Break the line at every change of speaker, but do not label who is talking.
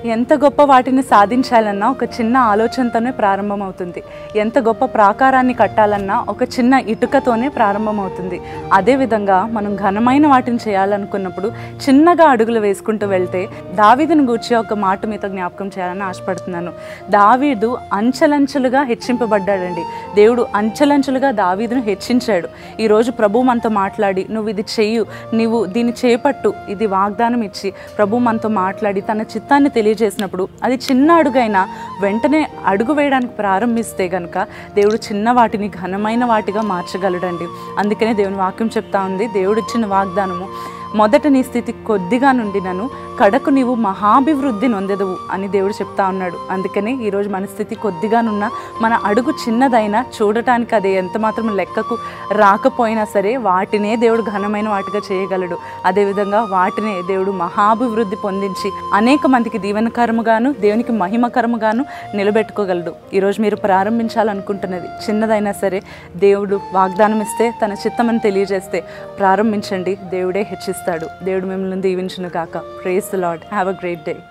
ఎంత గొప్ప వాటిని సాధించాలన్నా ఒక చిన్న ఆలోచనతోనే ప్రారంభమవుతుంది ఎంత గొప్ప ప్రాకారాన్ని కట్టాలన్నా ఒక చిన్న ఇటుకతోనే ప్రారంభమవుతుంది అదేవిధంగా మనం ఘనమైన వాటిని చేయాలనుకున్నప్పుడు చిన్నగా అడుగులు వేసుకుంటూ వెళ్తే దావీదును గూర్చి ఒక మాట మీతో జ్ఞాపకం చేయాలని ఆశపడుతున్నాను దావీదు అంచెలంచెలుగా హెచ్చింపబడ్డాడండి దేవుడు అంచెలంచెలుగా దావీదును హెచ్చించాడు ఈరోజు ప్రభు మనతో మాట్లాడి నువ్వు ఇది చెయ్యు నీవు దీన్ని చేపట్టు ఇది వాగ్దానం ఇచ్చి ప్రభు మనతో మాట్లాడి తన చిత్తాన్ని తెలియజేసినప్పుడు అది చిన్న అడుగైనా వెంటనే అడుగు వేయడానికి ప్రారంభిస్తే గనుక దేవుడు చిన్న వాటిని ఘనమైన వాటిగా మార్చగలడండి అందుకనే దేవుని వాక్యం చెప్తా ఉంది దేవుడు ఇచ్చిన వాగ్దానము మొదట నీ స్థితి కొద్దిగా నుండి నన్ను కడకు నీవు మహాభివృద్ధి నొందెదవు అని దేవుడు చెప్తా ఉన్నాడు అందుకనే ఈరోజు మన స్థితి కొద్దిగానున్న మన అడుగు చిన్నదైనా చూడటానికి అదే ఎంత మాత్రం లెక్కకు రాకపోయినా సరే వాటినే దేవుడు ఘనమైన వాటిగా చేయగలడు అదేవిధంగా వాటినే దేవుడు మహాభివృద్ధి పొందించి అనేక మందికి దీవెనకరముగాను దేవునికి మహిమకరముగాను నిలబెట్టుకోగలడు ఈరోజు మీరు ప్రారంభించాలనుకుంటున్నది చిన్నదైనా సరే దేవుడు వాగ్దానం ఇస్తే తన చిత్తమని తెలియజేస్తే ప్రారంభించండి దేవుడే హెచ్చిస్తాడు దేవుడు మిమ్మల్ని దీవించును కాక praise the Lord have a great day